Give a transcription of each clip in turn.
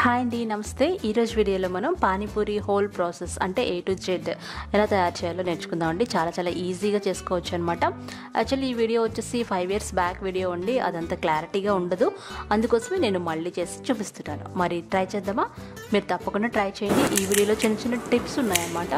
hi అండి నమస్తే ఈరోజు వీడియోలో మనం పానీపూరి హోల్ ప్రాసెస్ అంటే ఏ టు జెడ్ ఎలా తయారు చేయాలో నేర్చుకుందామండి చాలా చాలా ఈజీగా చేసుకోవచ్చు అనమాట యాక్చువల్లీ ఈ వీడియో వచ్చేసి ఫైవ్ ఇయర్స్ బ్యాక్ వీడియో ఉండి అదంత క్లారిటీగా ఉండదు అందుకోసమే నేను మళ్ళీ చేసి చూపిస్తున్నాను మరి ట్రై చేద్దామా మీరు తప్పకుండా ట్రై చేయండి ఈ వీడియోలో చిన్న చిన్న టిప్స్ ఉన్నాయన్నమాట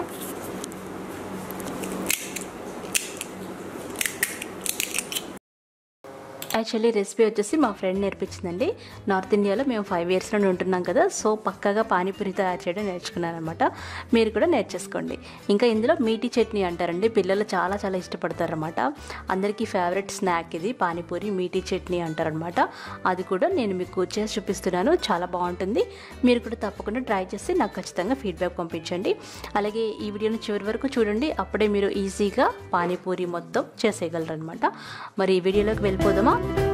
యాక్చువల్లీ రెసిపీ వచ్చేసి మా ఫ్రెండ్ నేర్పించిందండి నార్త్ ఇండియాలో మేము ఫైవ్ ఇయర్స్ నుండి ఉంటున్నాం కదా సో పక్కగా పానీపూరి తయారు చేయడం నేర్చుకున్నాను అనమాట మీరు కూడా నేర్చేసుకోండి ఇంకా ఇందులో మీటి చట్నీ అంటారండి పిల్లలు చాలా చాలా ఇష్టపడతారనమాట అందరికీ ఫేవరెట్ స్నాక్ ఇది పానీపూరి మీటి చట్నీ అంటారనమాట అది కూడా నేను మీకు చేసి చూపిస్తున్నాను చాలా బాగుంటుంది మీరు కూడా తప్పకుండా ట్రై చేసి నాకు ఖచ్చితంగా ఫీడ్బ్యాక్ పంపించండి అలాగే ఈ వీడియోని చివరి వరకు చూడండి అప్పుడే మీరు ఈజీగా పానీపూరి మొత్తం చేసేయగలరు అనమాట మరి ఈ వీడియోలోకి వెళ్ళిపోదామా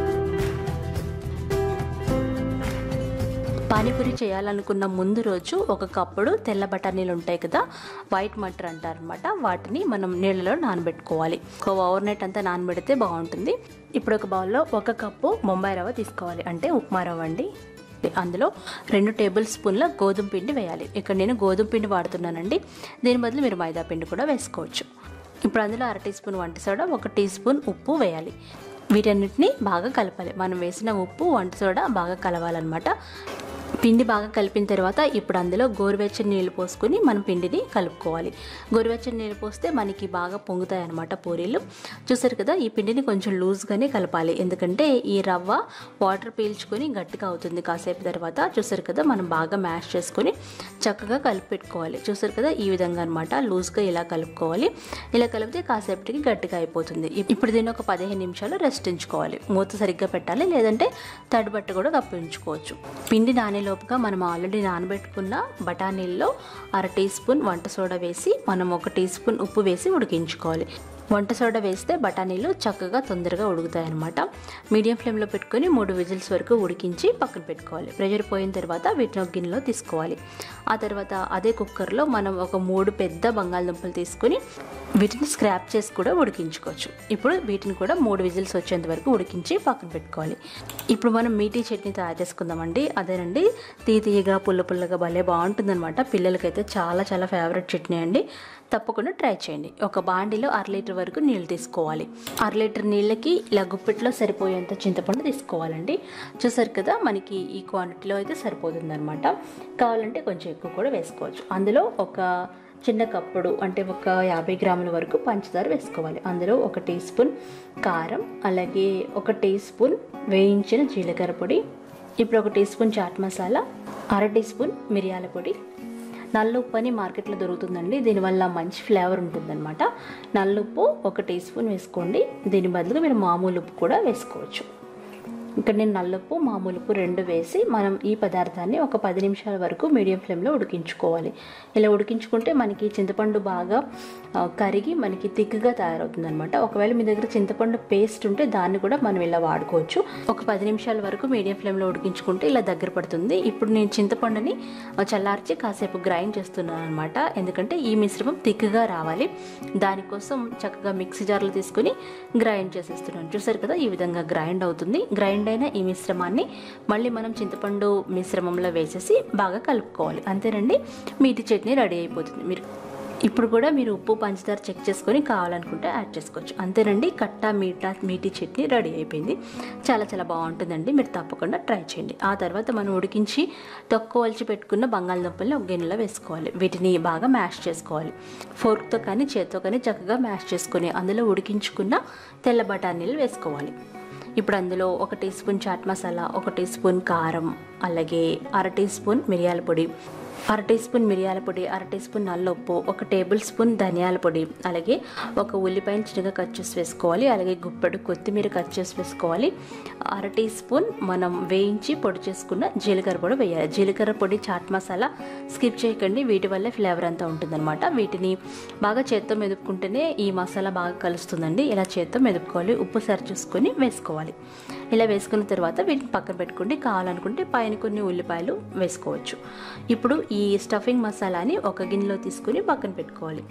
పానీపూరి చేయాలనుకున్న ముందు రోజు ఒక కప్పుడు తెల్ల బఠానీలు ఉంటాయి కదా వైట్ మటర్ అంటారనమాట వాటిని మనం నీళ్ళలో నానబెట్టుకోవాలి ఒక ఓవర్ నైట్ అంతా నానబెడితే బాగుంటుంది ఇప్పుడు ఒక బౌల్లో ఒక కప్పు బొంబాయి రవ్వ తీసుకోవాలి అంటే ఉప్మా రవ్వ అండి అందులో రెండు టేబుల్ స్పూన్ల గోధుమ పిండి వేయాలి ఇక్కడ నేను గోధుమ పిండి వాడుతున్నానండి దీని బదులు మీరు మైదా పిండి కూడా వేసుకోవచ్చు ఇప్పుడు అందులో అర టీ స్పూన్ వంట సోడా ఒక టీ స్పూన్ ఉప్పు వేయాలి వీటన్నిటిని బాగా కలపాలి మనం వేసిన ఉప్పు వంట సోడా బాగా కలవాలన్నమాట పిండి బాగా కలిపిన తర్వాత ఇప్పుడు అందులో గోరువెచ్చని నీళ్ళు పోసుకొని మనం పిండిని కలుపుకోవాలి గోరువెచ్చని నీళ్ళు పోస్తే మనకి బాగా పొంగుతాయి అనమాట పూరీలు చూసారు కదా ఈ పిండిని కొంచెం లూజ్గానే కలపాలి ఎందుకంటే ఈ రవ్వ వాటర్ పీల్చుకొని గట్టిగా అవుతుంది కాసేపు తర్వాత చూసారు కదా మనం బాగా మ్యాష్ చేసుకొని చక్కగా కలిపి పెట్టుకోవాలి చూసారు కదా ఈ విధంగా అనమాట లూజ్గా ఇలా కలుపుకోవాలి ఇలా కలిపితే కాసేపటికి గట్టిగా అయిపోతుంది ఇప్పుడు దీన్ని ఒక పదిహేను నిమిషాలు రెస్ట్ ఉంచుకోవాలి మూత సరిగ్గా పెట్టాలి లేదంటే తడిబట్ట కూడా కప్పించుకోవచ్చు పిండి నానేలో లోపుగా మనం ఆల్రెడీ నానబెట్టుకున్న బఠానీల్లో అర టీ స్పూన్ వంట సోడా వేసి మనం ఒక టీ స్పూన్ ఉప్పు వేసి ఉడికించుకోవాలి వంట సోడా వేస్తే బఠానీలు చక్కగా తొందరగా ఉడుకుతాయి అనమాట మీడియం ఫ్లేమ్లో పెట్టుకొని మూడు విజిల్స్ వరకు ఉడికించి పక్కన పెట్టుకోవాలి ప్రెషర్ పోయిన తర్వాత వీటిని ఒక గిన్నెలో తీసుకోవాలి ఆ తర్వాత అదే కుక్కర్లో మనం ఒక మూడు పెద్ద బంగాళదుంపలు తీసుకొని వీటిని స్క్రాప్ చేసి కూడా ఉడికించుకోవచ్చు ఇప్పుడు వీటిని కూడా మూడు విజిల్స్ వచ్చేంత వరకు ఉడికించి పక్కన పెట్టుకోవాలి ఇప్పుడు మనం మీటీ చట్నీ తయారు చేసుకుందామండి అదేనండి తీ తీయగా పుల్ల పుల్లగా భలే బాగుంటుందన్నమాట పిల్లలకైతే చాలా చాలా ఫేవరెట్ చట్నీ అండి తప్పకుండా ట్రై చేయండి ఒక బాండిలో అర లీటర్ వరకు నీళ్ళు తీసుకోవాలి అర లీటర్ నీళ్ళకి ఇలా గుప్పెట్లో సరిపోయేంత చింతపండు తీసుకోవాలండి చూసారు కదా మనకి ఈ క్వాంటిటీలో అయితే సరిపోతుంది అనమాట కావాలంటే కొంచెం ఎక్కువ కూడా వేసుకోవచ్చు అందులో ఒక చిన్న కప్పుడు అంటే ఒక యాభై గ్రాముల వరకు పంచదార వేసుకోవాలి అందులో ఒక టీ స్పూన్ కారం అలాగే ఒక టీ స్పూన్ వేయించిన జీలకర్ర పొడి ఇప్పుడు ఒక టీ స్పూన్ చాట్ మసాలా అర టీ స్పూన్ మిరియాల పొడి నల్ల ఉప్పు అని మార్కెట్లో దొరుకుతుందండి దీనివల్ల మంచి ఫ్లేవర్ ఉంటుందన్నమాట నల్ల ఉప్పు ఒక టీ స్పూన్ వేసుకోండి దీని బదులుగా మీరు మామూలు ఉప్పు కూడా వేసుకోవచ్చు ఇక్కడ నేను నల్లప్పు మామూలు ఉప్పు రెండు వేసి మనం ఈ పదార్థాన్ని ఒక పది నిమిషాల వరకు మీడియం ఫ్లేమ్లో ఉడికించుకోవాలి ఇలా ఉడికించుకుంటే మనకి చింతపండు బాగా కరిగి మనకి థిక్గా తయారవుతుంది అనమాట ఒకవేళ మీ దగ్గర చింతపండు పేస్ట్ ఉంటే దాన్ని కూడా మనం ఇలా వాడుకోవచ్చు ఒక పది నిమిషాల వరకు మీడియం ఫ్లేమ్లో ఉడికించుకుంటే ఇలా దగ్గర పడుతుంది ఇప్పుడు నేను చింతపండుని చల్లార్చి కాసేపు గ్రైండ్ చేస్తున్నాను అనమాట ఎందుకంటే ఈ మిశ్రమం థిక్గా రావాలి దానికోసం చక్కగా మిక్సీ జార్లు తీసుకుని గ్రైండ్ చేసేస్తున్నాను చూసారు కదా ఈ విధంగా గ్రైండ్ అవుతుంది గ్రైండ్ అయిన ఈ మిశ్రమాన్ని మళ్ళీ మనం చింతపండు మిశ్రమంలో వేసేసి బాగా కలుపుకోవాలి అంతేనండి మీటి చట్నీ రెడీ అయిపోతుంది మీరు ఇప్పుడు కూడా మీరు ఉప్పు పంచదార చెక్ చేసుకొని కావాలనుకుంటే యాడ్ చేసుకోవచ్చు అంతేనండి కట్టా మీటా మీటి చట్నీ రెడీ అయిపోయింది చాలా చాలా బాగుంటుందండి మీరు తప్పకుండా ట్రై చేయండి ఆ తర్వాత మనం ఉడికించి తొక్కువల్చి పెట్టుకున్న బంగాళదుంపల్ని ఒక గిన్నెలో వేసుకోవాలి వీటిని బాగా మ్యాష్ చేసుకోవాలి ఫోర్క్తో కానీ చేత్తో కానీ చక్కగా మ్యాష్ చేసుకొని అందులో ఉడికించుకున్న తెల్ల బఠానీలు వేసుకోవాలి ఇప్పుడు అందులో ఒక టీ స్పూన్ చాట్ మసాలా ఒక టీ స్పూన్ కారం అలాగే అర టీ స్పూన్ మిరియాల పొడి అర టీ స్పూన్ మిరియాల పొడి అర టీ స్పూన్ నల్లొప్పు ఒక టేబుల్ స్పూన్ ధనియాల పొడి అలాగే ఒక ఉల్లిపాయను చిన్నగా కట్ చేసి వేసుకోవాలి అలాగే గుప్పెడు కొత్తిమీర కట్ చేసి వేసుకోవాలి అర టీ స్పూన్ మనం వేయించి పొడి చేసుకున్న జీలకర్ర పొడి వేయాలి జీలకర్ర పొడి చాట్ మసాలా స్కిప్ చేయకండి వీటి వల్ల ఫ్లేవర్ అంతా ఉంటుందన్నమాట వీటిని బాగా చేత్తో మెదుపుకుంటేనే ఈ మసాలా బాగా కలుస్తుందండి ఇలా చేత్తో మెదుపుకోవాలి ఉప్పు సరి చూసుకొని వేసుకోవాలి ఇలా వేసుకున్న తర్వాత వీటిని పక్కన పెట్టుకుంటే కావాలనుకుంటే పైన కొన్ని ఉల్లిపాయలు వేసుకోవచ్చు ఇప్పుడు ఈ స్టఫింగ్ మసాలాని ఒక గిన్నెలో తీసుకుని పక్కన పెట్టుకోవాలి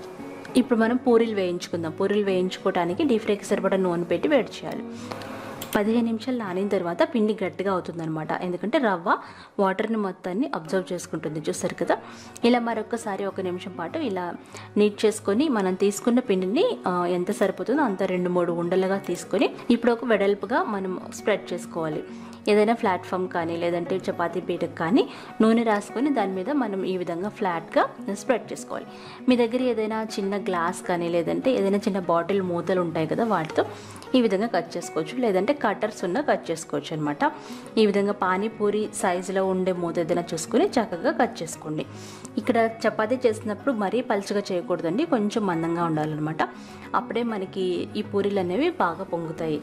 ఇప్పుడు మనం పూరీలు వేయించుకుందాం పూరీలు వేయించుకోవడానికి డీప్ ఫ్రైకి సరిపడా నూనె పెట్టి వేడి చేయాలి పదిహేను నిమిషాలు నానిన తర్వాత పిండి గట్టిగా అవుతుందన్నమాట ఎందుకంటే రవ్వ వాటర్ని మొత్తాన్ని అబ్జర్వ్ చేసుకుంటుంది చూస్తారు కదా ఇలా మరొకసారి ఒక నిమిషం పాటు ఇలా నీట్ చేసుకొని మనం తీసుకున్న పిండిని ఆ, ఎంత సరిపోతుందో అంత రెండు మూడు ఉండలుగా తీసుకొని ఇప్పుడు ఒక వెడల్పుగా మనం స్ప్రెడ్ చేసుకోవాలి ఏదైనా ప్లాట్ఫామ్ కానీ లేదంటే చపాతీ పీటకు కానీ నూనె రాసుకొని దాని మీద మనం ఈ విధంగా ఫ్లాట్గా స్ప్రెడ్ చేసుకోవాలి మీ దగ్గర ఏదైనా చిన్న గ్లాస్ కానీ లేదంటే ఏదైనా చిన్న బాటిల్ మూతలు ఉంటాయి కదా వాటితో ఈ విధంగా కట్ చేసుకోవచ్చు లేదంటే కట్టర్స్ ఉన్న కట్ చేసుకోవచ్చు అనమాట ఈ విధంగా పానీపూరి సైజులో ఉండే మూత ఏదైనా చూసుకొని చక్కగా కట్ చేసుకోండి ఇక్కడ చపాతీ చేసినప్పుడు మరీ పలుచగా చేయకూడదండి కొంచెం మందంగా ఉండాలన్నమాట అప్పుడే మనకి ఈ పూరీలు అనేవి బాగా పొంగుతాయి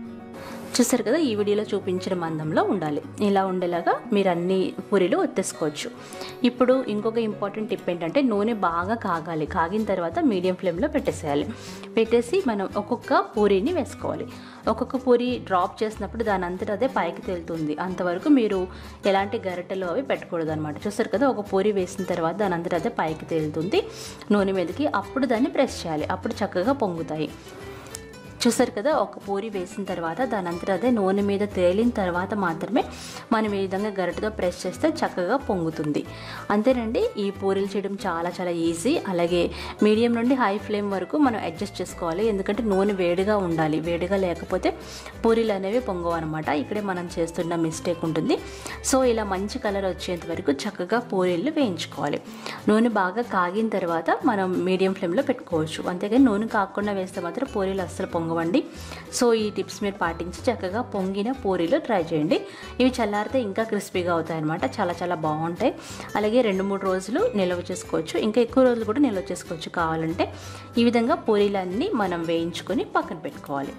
చూసారు కదా ఈ వీడియోలో చూపించిన మందంలో ఉండాలి ఇలా ఉండేలాగా మీరు అన్ని పూరీలు ఒత్తేసుకోవచ్చు ఇప్పుడు ఇంకొక ఇంపార్టెంట్ టిప్ ఏంటంటే నూనె బాగా కాగాలి కాగిన తర్వాత మీడియం ఫ్లేమ్లో పెట్టేసేయాలి పెట్టేసి మనం ఒక్కొక్క పూరీని వేసుకోవాలి ఒక్కొక్క పూరి డ్రాప్ చేసినప్పుడు దాని అంతటా అదే పైకి తేలుతుంది అంతవరకు మీరు ఎలాంటి గరిటెలు అవి పెట్టకూడదు అనమాట చూస్తారు కదా ఒక పూరి వేసిన తర్వాత దాని అంతటా అదే పైకి తేలుతుంది నూనె మీదకి అప్పుడు దాన్ని ప్రెస్ చేయాలి అప్పుడు చక్కగా పొంగుతాయి చూసారు కదా ఒక పూరి వేసిన తర్వాత దాని అంతటా అదే నూనె మీద తేలిన తర్వాత మాత్రమే మనం ఈ విధంగా గరిటతో ప్రెస్ చేస్తే చక్కగా పొంగుతుంది అంతేనండి ఈ పూరీలు చేయడం చాలా చాలా ఈజీ అలాగే మీడియం నుండి హై ఫ్లేమ్ వరకు మనం అడ్జస్ట్ చేసుకోవాలి ఎందుకంటే నూనె వేడిగా ఉండాలి వేడిగా లేకపోతే పూరీలు అనేవి పొంగవు అనమాట ఇక్కడే మనం చేస్తున్న మిస్టేక్ ఉంటుంది సో ఇలా మంచి కలర్ వచ్చేంత వరకు చక్కగా పూరీలు వేయించుకోవాలి నూనె బాగా కాగిన తర్వాత మనం మీడియం ఫ్లేమ్లో పెట్టుకోవచ్చు అంతేగాని నూనె కాకుండా వేస్తే మాత్రం పూరీలు అస్సలు పొంగవండి సో ఈ టిప్స్ మీరు పాటించి చక్కగా పొంగిన పూరీలు ట్రై చేయండి ఇవి చల్లారితే ఇంకా క్రిస్పీగా అవుతాయి అనమాట చాలా చాలా బాగుంటాయి అలాగే రెండు మూడు రోజులు నిల్వ చేసుకోవచ్చు ఇంకా ఎక్కువ రోజులు కూడా నిల్వ చేసుకోవచ్చు కావాలంటే ఈ విధంగా పూరీలన్నీ మనం వేయించుకొని పక్కన పెట్టుకోవాలి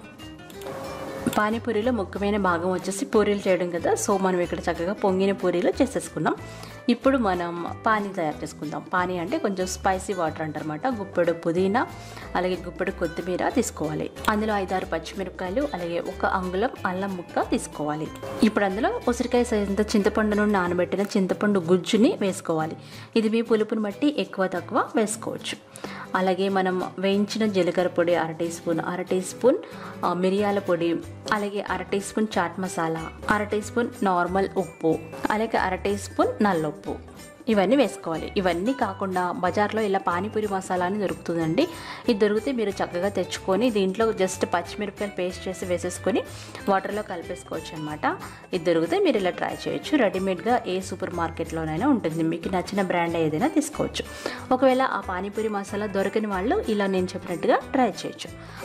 పానీపూరిలో ముఖ్యమైన భాగం వచ్చేసి పూరీలు చేయడం కదా సో మనం ఇక్కడ చక్కగా పొంగిన పూరీలు చేసేసుకున్నాం ఇప్పుడు మనం పానీ తయారు చేసుకుందాం పానీ అంటే కొంచెం స్పైసీ వాటర్ అంటారన్నమాట గుప్పెడు పుదీనా అలాగే గుప్పెడు కొత్తిమీర తీసుకోవాలి అందులో ఐదారు పచ్చిమిరపకాయలు అలాగే ఒక అంగుళం అల్లం ముక్క తీసుకోవాలి ఇప్పుడు అందులో ఉసిరికాయ సైజంత చింతపండును నానబెట్టిన చింతపండు గుజ్జుని వేసుకోవాలి ఇది మీ పులుపుని బట్టి ఎక్కువ తక్కువ వేసుకోవచ్చు అలాగే మనం వేయించిన జీలకర్ర పొడి అర టీ స్పూన్ అర టీ స్పూన్ ఆ, మిరియాల పొడి అలాగే అర టీ స్పూన్ చాట్ మసాలా అర టీ స్పూన్ నార్మల్ ఉప్పు అలాగే అర టీ స్పూన్ నల్లొప్పు ఇవన్నీ వేసుకోవాలి ఇవన్నీ కాకుండా బజార్లో ఇలా పానీపూరి మసాలా అని దొరుకుతుందండి ఇది దొరికితే మీరు చక్కగా తెచ్చుకొని దీంట్లో జస్ట్ పచ్చిమిరపకాయలు పేస్ట్ చేసి వేసేసుకొని వాటర్లో కలిపేసుకోవచ్చు అనమాట ఇది దొరికితే మీరు ఇలా ట్రై చేయొచ్చు రెడీమేడ్గా ఏ సూపర్ మార్కెట్లోనైనా ఉంటుంది మీకు నచ్చిన బ్రాండ్ ఏదైనా తీసుకోవచ్చు ఒకవేళ ఆ పానీపూరి మసాలా దొరకని వాళ్ళు ఇలా నేను చెప్పినట్టుగా ట్రై చేయొచ్చు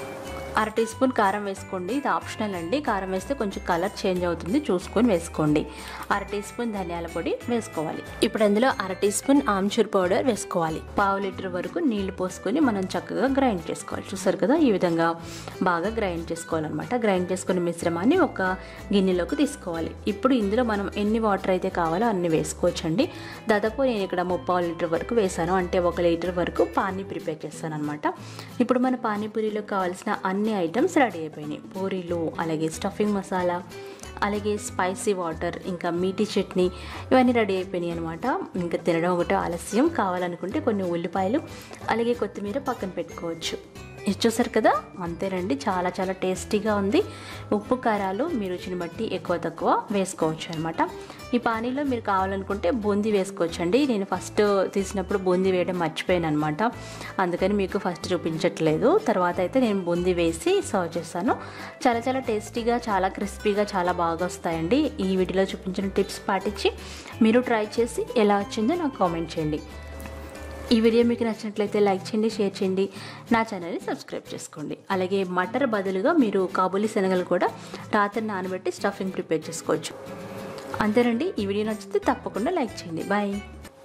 అర టీ స్పూన్ కారం వేసుకోండి ఇది ఆప్షనల్ అండి కారం వేస్తే కొంచెం కలర్ చేంజ్ అవుతుంది చూసుకొని వేసుకోండి అర టీ స్పూన్ ధనియాల పొడి వేసుకోవాలి ఇప్పుడు అందులో అర టీ స్పూన్ ఆమ్చూర్ పౌడర్ వేసుకోవాలి పావు లీటర్ వరకు నీళ్లు పోసుకొని మనం చక్కగా గ్రైండ్ చేసుకోవాలి చూసారు కదా ఈ విధంగా బాగా గ్రైండ్ చేసుకోవాలన్నమాట గ్రైండ్ చేసుకున్న మిశ్రమాన్ని ఒక గిన్నెలోకి తీసుకోవాలి ఇప్పుడు ఇందులో మనం ఎన్ని వాటర్ అయితే కావాలో అన్ని వేసుకోవచ్చండి దాదాపు నేను ఇక్కడ ముప్పావు లీటర్ వరకు వేసాను అంటే ఒక లీటర్ వరకు పానీ ప్రిపేర్ చేస్తాను అనమాట ఇప్పుడు మన పానీపూరిలో కావాల్సిన అన్ని ఐటమ్స్ రెడీ అయిపోయినాయి పూరీలు అలాగే స్టఫింగ్ మసాలా అలాగే స్పైసీ వాటర్ ఇంకా మీటి చట్నీ ఇవన్నీ రెడీ అయిపోయినాయి అనమాట ఇంకా తినడం ఒకటే ఆలస్యం కావాలనుకుంటే కొన్ని ఉల్లిపాయలు అలాగే కొత్తిమీర పక్కన పెట్టుకోవచ్చు ఇది చూసారు కదా అంతేనండి చాలా చాలా టేస్టీగా ఉంది ఉప్పు కారాలు మీ రుచిని బట్టి ఎక్కువ తక్కువ వేసుకోవచ్చు అనమాట ఈ పానీలో మీరు కావాలనుకుంటే బూందీ వేసుకోవచ్చు అండి నేను ఫస్ట్ తీసినప్పుడు బూందీ వేయడం మర్చిపోయాను అనమాట అందుకని మీకు ఫస్ట్ చూపించట్లేదు తర్వాత అయితే నేను బూందీ వేసి సర్వ్ చేస్తాను చాలా చాలా టేస్టీగా చాలా క్రిస్పీగా చాలా బాగా వస్తాయండి ఈ వీడియోలో చూపించిన టిప్స్ పాటించి మీరు ట్రై చేసి ఎలా వచ్చిందో నాకు కామెంట్ చేయండి ఈ వీడియో మీకు నచ్చినట్లయితే లైక్ చేయండి షేర్ చేయండి నా ఛానల్ని సబ్స్క్రైబ్ చేసుకోండి అలాగే మటర్ బదులుగా మీరు కాబూలీ శనగలు కూడా రాత్రి నానబెట్టి స్టఫింగ్ ప్రిపేర్ చేసుకోవచ్చు అంతేనండి ఈ వీడియో నచ్చితే తప్పకుండా లైక్ చేయండి బాయ్